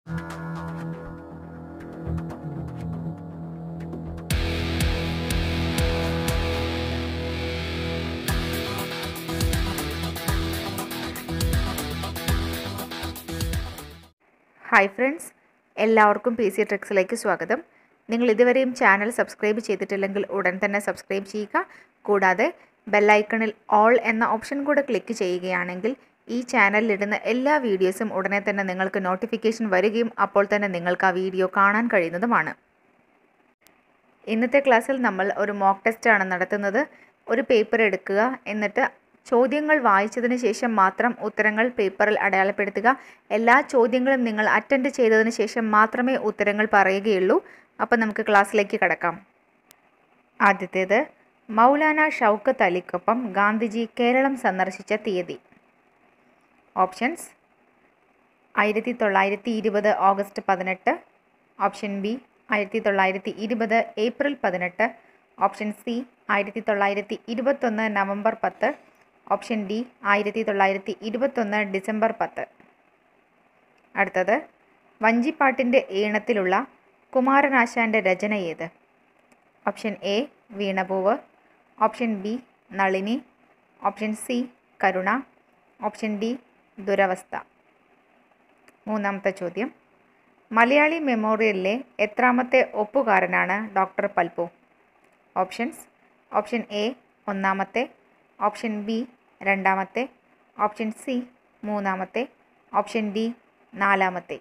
hi friends എല്ലാവർക്കും P C ട്രിക്സിലേക്ക് സ്വാഗതം നിങ്ങൾ ഇതുവരെയും ചാനൽ സബ്സ്ക്രൈബ് ചെയ്തിട്ടില്ലെങ്കിൽ ഉടൻ തന്നെ സബ്സ്ക്രൈബ് ചെയ്യുക കൂടാതെ ബെല്ലൈക്കണിൽ ഓൾ എന്ന ഓപ്ഷൻ കൂടെ ക്ലിക്ക് ചെയ്യുകയാണെങ്കിൽ ഈ ചാനലിലിടുന്ന എല്ലാ വീഡിയോസും ഉടനെ തന്നെ നിങ്ങൾക്ക് നോട്ടിഫിക്കേഷൻ വരികയും അപ്പോൾ തന്നെ നിങ്ങൾക്ക് ആ വീഡിയോ കാണാൻ കഴിയുന്നതുമാണ് ഇന്നത്തെ ക്ലാസ്സിൽ നമ്മൾ ഒരു മോക്ക് ടെസ്റ്റാണ് നടത്തുന്നത് ഒരു പേപ്പർ എടുക്കുക എന്നിട്ട് ചോദ്യങ്ങൾ വായിച്ചതിന് ശേഷം മാത്രം ഉത്തരങ്ങൾ പേപ്പറിൽ അടയാളപ്പെടുത്തുക എല്ലാ ചോദ്യങ്ങളും നിങ്ങൾ അറ്റൻഡ് ചെയ്തതിന് ശേഷം മാത്രമേ ഉത്തരങ്ങൾ പറയുകയുള്ളൂ അപ്പം നമുക്ക് ക്ലാസ്സിലേക്ക് കടക്കാം ആദ്യത്തേത് മൗലാന ഷൗക്കത്ത് അലിക്കൊപ്പം ഗാന്ധിജി കേരളം സന്ദർശിച്ച തീയതി ഓപ്ഷൻസ് ആയിരത്തി തൊള്ളായിരത്തി ഇരുപത് ഓഗസ്റ്റ് പതിനെട്ട് ഓപ്ഷൻ ബി ആയിരത്തി തൊള്ളായിരത്തി ഇരുപത് ഏപ്രിൽ പതിനെട്ട് ഓപ്ഷൻ സി ആയിരത്തി തൊള്ളായിരത്തി ഇരുപത്തൊന്ന് നവംബർ പത്ത് ഓപ്ഷൻ ഡി ആയിരത്തി തൊള്ളായിരത്തി ഇരുപത്തൊന്ന് ഡിസംബർ പത്ത് അടുത്തത് വഞ്ചിപ്പാട്ടിൻ്റെ ഈണത്തിലുള്ള കുമാരനാശാൻ്റെ രചന ഏത് option A Veenapoovu option B Nalini option C Karuna option D Duravastha മൂന്നാമത്തെ ചോദ്യം മലയാളി മെമ്മോറിയലിലെ എത്രാമത്തെ ഒപ്പുകാരനാണ് doctor Palpu options option A ഒന്നാമത്തെ ഓപ്ഷൻ ബി രണ്ടാമത്തെ ഓപ്ഷൻ സി മൂന്നാമത്തെ ഓപ്ഷൻ ഡി നാലാമത്തെ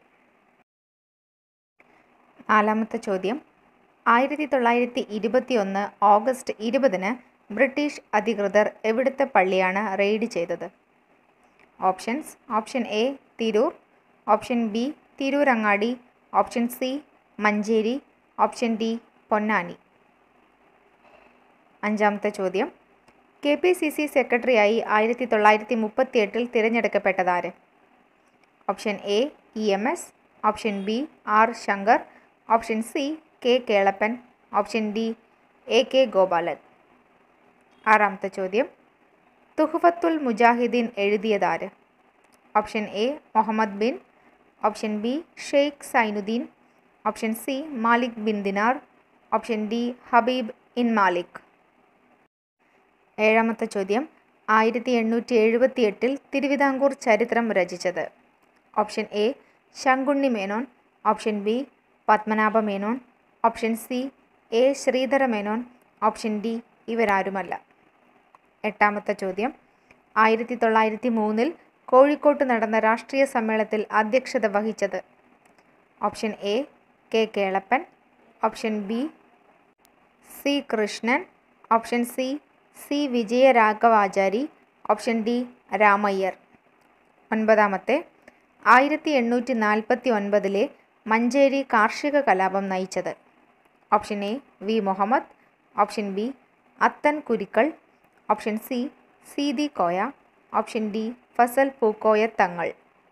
നാലാമത്തെ ചോദ്യം ആയിരത്തി തൊള്ളായിരത്തി ഇരുപത്തി ഒന്ന് ഓഗസ്റ്റ് ഇരുപതിന് ബ്രിട്ടീഷ് അധികൃതർ എവിടുത്തെ പള്ളിയാണ് റെയ്ഡ് ചെയ്തത് options option A Tirur option B Tirurangadi option C Manjeri option D Ponnani അഞ്ചാമത്തെ ചോദ്യം കെ പി സി സി സെക്രട്ടറിയായി ആയിരത്തി തൊള്ളായിരത്തി മുപ്പത്തി എട്ടിൽ തിരഞ്ഞെടുക്കപ്പെട്ടതാര് option A E M S option B R Shankar option C K Kelappan option D A K Gopalan ആറാമത്തെ ചോദ്യം തുഹഫത്തുൽ മുജാഹിദീൻ എഴുതിയതാര് option A Muhammad bin option B Sheikh Zainuddin option C Malik bin Dinar option D Habib Ibn Malik ഏഴാമത്തെ ചോദ്യം ആയിരത്തി എണ്ണൂറ്റി എഴുപത്തി എട്ടിൽ തിരുവിതാംകൂർ ചരിത്രം രചിച്ചത് option A Shankunni Menon option B Padmanabha Menon option C A Sreedhara Menon option D ഇവരാരുമല്ല എട്ടാമത്തെ ചോദ്യം ആയിരത്തി തൊള്ളായിരത്തി മൂന്നിൽ കോഴിക്കോട്ട് നടന്ന രാഷ്ട്രീയ സമ്മേളനത്തിൽ അധ്യക്ഷത വഹിച്ചത് option A K Kelappan option B C Krishnan option C C Vijayaraghavachari option D Ramayyar ഒൻപതാമത്തെ ആയിരത്തി എണ്ണൂറ്റി നാൽപ്പത്തി ഒൻപതിലെ മഞ്ചേരി കാർഷിക കലാപം നയിച്ചത് option A V Muhammad option B Athan Kurikkal option C Seethi Koya option D Fazal Pookoya Thangal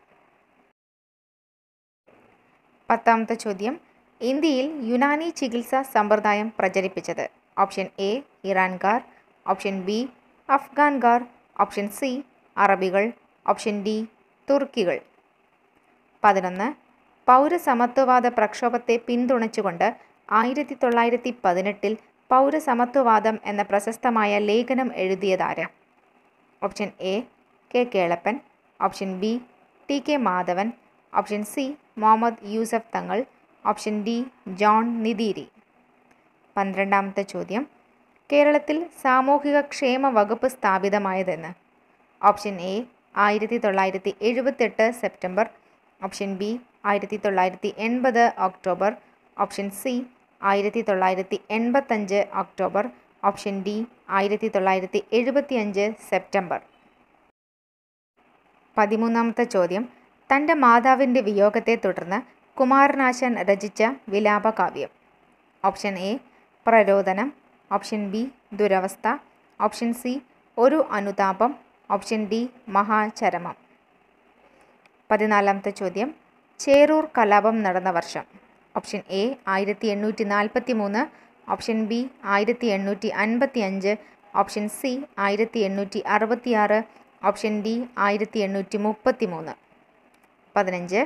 പത്താമത്തെ ചോദ്യം ഇന്ത്യയിൽ യുനാനി ചികിത്സാ സമ്പ്രദായം പ്രചരിപ്പിച്ചത് ഓപ്ഷൻ എ ഇറാൻകാർ ഓപ്ഷൻ ബി അഫ്ഗാൻകാർ ഓപ്ഷൻ സി അറബികൾ ഓപ്ഷൻ ഡി തുർക്കികൾ പതിനൊന്ന് പൗരസമത്വവാദ പ്രക്ഷോഭത്തെ പിന്തുണച്ചുകൊണ്ട് ആയിരത്തി തൊള്ളായിരത്തി പതിനെട്ടിൽ പൗരസമത്വവാദം എന്ന പ്രശസ്തമായ ലേഖനം എഴുതിയതാര് option A K Kelappan option B T K Madhavan option C Muhammad Yusuf Thangal option D John നിതീരി പന്ത്രണ്ടാമത്തെ ചോദ്യം കേരളത്തിൽ സാമൂഹിക ക്ഷേമ വകുപ്പ് സ്ഥാപിതമായതെന്ന് ഓപ്ഷൻ എ ആയിരത്തി തൊള്ളായിരത്തി എഴുപത്തെട്ട് സെപ്റ്റംബർ ഓപ്ഷൻ ബി ആയിരത്തി തൊള്ളായിരത്തി എൺപത് ഒക്ടോബർ ഓപ്ഷൻ സി ആയിരത്തി തൊള്ളായിരത്തി എൺപത്തഞ്ച് ഒക്ടോബർ ഓപ്ഷൻ ഡി ആയിരത്തി തൊള്ളായിരത്തി എഴുപത്തിയഞ്ച് സെപ്റ്റംബർ പതിമൂന്നാമത്തെ ചോദ്യം തൻ്റെ മാതാവിൻ്റെ വിയോഗത്തെ തുടർന്ന് കുമാരനാശൻ രചിച്ച വിലാപകാവ്യം option A Prarodanam option B Duravastha option C Oru Anuthapam option D മഹാചരമം പതിനാലാമത്തെ ചോദ്യം ചേരൂർ കലാപം നടന്ന വർഷം ഓപ്ഷൻ എ ആയിരത്തി എണ്ണൂറ്റി നാൽപ്പത്തി മൂന്ന് ഓപ്ഷൻ ബി ആയിരത്തി എണ്ണൂറ്റി അൻപത്തി അഞ്ച് ഓപ്ഷൻ സി ആയിരത്തി എണ്ണൂറ്റി അറുപത്തി ആറ് ഓപ്ഷൻ ഡി ആയിരത്തി എണ്ണൂറ്റി മുപ്പത്തി മൂന്ന് പതിനഞ്ച്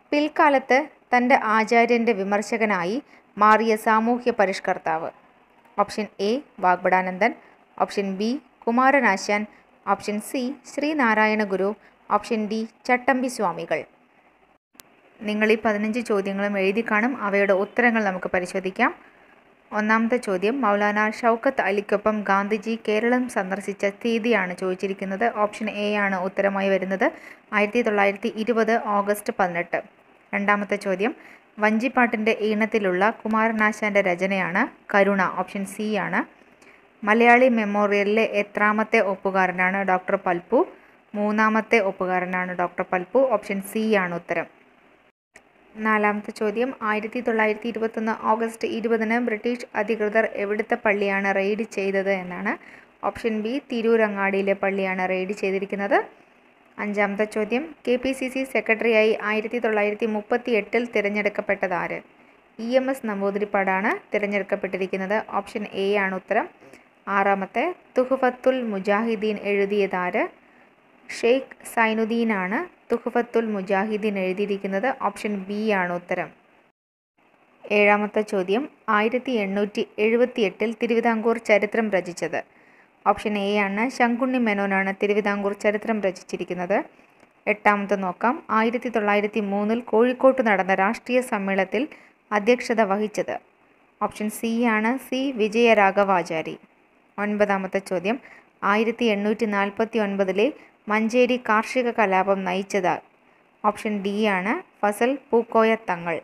പിൽക്കാലത്ത് തൻ്റെ ആചാര്യൻ്റെ വിമർശകനായി മാറിയ സാമൂഹ്യ പരിഷ്കർത്താവ് option A Vagbhatananda option B Kumaranasan option C Sree Narayana Guru option D Chattampi Swamikal നിങ്ങൾ ഈ പതിനഞ്ച് ചോദ്യങ്ങളും എഴുതി കാണും അവയുടെ ഉത്തരങ്ങൾ നമുക്ക് പരിശോധിക്കാം ഒന്നാമത്തെ ചോദ്യം മൗലാന ഷൗക്കത്ത് അലിക്കൊപ്പം ഗാന്ധിജി കേരളം സന്ദർശിച്ച തീയതിയാണ് ചോദിച്ചിരിക്കുന്നത് ഓപ്ഷൻ എ ആണ് ഉത്തരമായി വരുന്നത് ആയിരത്തി തൊള്ളായിരത്തി ഇരുപത് ഓഗസ്റ്റ് പതിനെട്ട് രണ്ടാമത്തെ ചോദ്യം വഞ്ചിപ്പാട്ടിൻ്റെ ഈണത്തിലുള്ള കുമാരനാശാൻ്റെ രചനയാണ് കരുണ ഓപ്ഷൻ സി ആണ് മലയാളി മെമ്മോറിയലിലെ എത്രാമത്തെ ഒപ്പുകാരനാണ് ഡോക്ടർ പൽപ്പു മൂന്നാമത്തെ ഒപ്പുകാരനാണ് ഡോക്ടർ പൽപ്പു ഓപ്ഷൻ സി ആണ് ഉത്തരം നാലാമത്തെ ചോദ്യം ആയിരത്തി തൊള്ളായിരത്തി ഇരുപത്തൊന്ന് ഓഗസ്റ്റ് ഇരുപതിന് ബ്രിട്ടീഷ് അധികൃതർ എവിടുത്തെ പള്ളിയാണ് റെയ്ഡ് ചെയ്തത് എന്നാണ് ഓപ്ഷൻ ബി തിരൂരങ്ങാടിയിലെ പള്ളിയാണ് റെയ്ഡ് ചെയ്തിരിക്കുന്നത് അഞ്ചാമത്തെ ചോദ്യം കെ പി സി സി സെക്രട്ടറിയായി ആയിരത്തി തൊള്ളായിരത്തി മുപ്പത്തി എട്ടിൽ തിരഞ്ഞെടുക്കപ്പെട്ടത് ആര് ഇ എം എസ് നമ്പൂതിരിപ്പാടാണ് തിരഞ്ഞെടുക്കപ്പെട്ടിരിക്കുന്നത് ഓപ്ഷൻ എ ആണ് ഉത്തരം ആറാമത്തെ തുഹഫത്തുൽ മുജാഹിദീൻ എഴുതിയതാര് ഷെയ്ഖ് സൈനുദ്ദീനാണ് തുഹഫത്തുൽ മുജാഹിദീൻ എഴുതിയിരിക്കുന്നത് ഓപ്ഷൻ ബി ആണ് ഉത്തരം ഏഴാമത്തെ ചോദ്യം ആയിരത്തി എണ്ണൂറ്റി എഴുപത്തി എട്ടിൽ തിരുവിതാംകൂർ ചരിത്രം രചിച്ചത് ഓപ്ഷൻ എ ആണ് ശങ്കുണ്ണി മേനോനാണ് തിരുവിതാംകൂർ ചരിത്രം രചിച്ചിരിക്കുന്നത് എട്ടാമത്തെ നോക്കാം ആയിരത്തി തൊള്ളായിരത്തി മൂന്നിൽ കോഴിക്കോട്ട് നടന്ന രാഷ്ട്രീയ സമ്മേളനത്തിൽ അധ്യക്ഷത വഹിച്ചത് ഓപ്ഷൻ സി ആണ് സി വിജയരാഘവാചാരി ഒൻപതാമത്തെ ചോദ്യം ആയിരത്തി എണ്ണൂറ്റി നാൽപ്പത്തി ഒൻപതിലെ മഞ്ചേരി കാർഷിക കലാപം നയിച്ചത് ഓപ്ഷൻ ഡി ആണ് ഫസൽ പൂക്കോയ തങ്ങൾ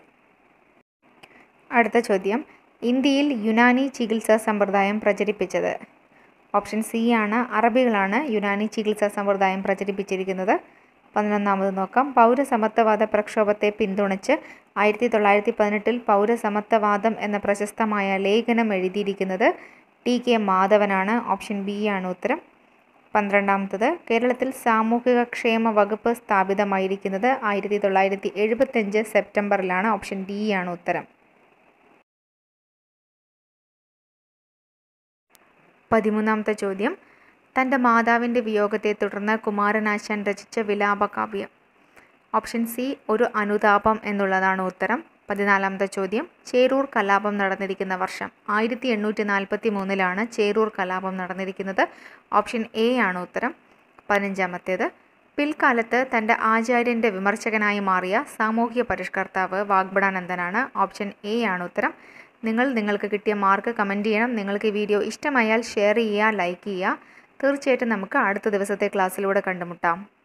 അടുത്ത ചോദ്യം ഇന്ത്യയിൽ യുനാനി ചികിത്സാ സമ്പ്രദായം പ്രചരിപ്പിച്ചത് ഓപ്ഷൻ സി ആണ് അറബികളാണ് യുനാനി ചികിത്സാ സമ്പ്രദായം പ്രചരിപ്പിച്ചിരിക്കുന്നത് പതിനൊന്നാമത് നോക്കാം പൗരസമത്വവാദ പ്രക്ഷോഭത്തെ പിന്തുണച്ച് ആയിരത്തി തൊള്ളായിരത്തി പതിനെട്ടിൽ പൗരസമത്വവാദം എന്ന പ്രശസ്തമായ ലേഖനം എഴുതിയിരിക്കുന്നത് ടി കെ മാധവനാണ് ഓപ്ഷൻ ബി ആണ് ഉത്തരം പന്ത്രണ്ടാമത്തത് കേരളത്തിൽ സാമൂഹിക ക്ഷേമ വകുപ്പ് സ്ഥാപിതമായിരിക്കുന്നത് ആയിരത്തി തൊള്ളായിരത്തി എഴുപത്തഞ്ച് സെപ്റ്റംബറിലാണ് ഓപ്ഷൻ ഡി ആണ് ഉത്തരം പതിമൂന്നാമത്തെ ചോദ്യം തൻ്റെ മാതാവിൻ്റെ വിയോഗത്തെ തുടർന്ന് കുമാരനാശാൻ രചിച്ച വിലാപകാവ്യം ഓപ്ഷൻ സി ഒരു അനുതാപം എന്നുള്ളതാണ് ഉത്തരം പതിനാലാമത്തെ ചോദ്യം ചേരൂർ കലാപം നടന്നിരിക്കുന്ന വർഷം ആയിരത്തി എണ്ണൂറ്റി നാൽപ്പത്തി മൂന്നിലാണ് ചേരൂർ കലാപം നടന്നിരിക്കുന്നത് ഓപ്ഷൻ എ ആണ് ഉത്തരം പതിനഞ്ചാമത്തേത് പിൽക്കാലത്ത് തൻ്റെ ആചാര്യൻ്റെ വിമർശകനായി മാറിയ സാമൂഹ്യ പരിഷ്കർത്താവ് വാഗ്ബടാനന്ദനാണ് ഓപ്ഷൻ എ ആണ് ഉത്തരം നിങ്ങൾ നിങ്ങൾക്ക് കിട്ടിയ മാർക്ക് കമൻറ്റ് ചെയ്യണം നിങ്ങൾക്ക് ഈ വീഡിയോ ഇഷ്ടമായാൽ ഷെയർ ചെയ്യുക ലൈക്ക് ചെയ്യുക തീർച്ചയായിട്ടും നമുക്ക് അടുത്ത ദിവസത്തെ ക്ലാസ്സിലൂടെ കണ്ടുമുട്ടാം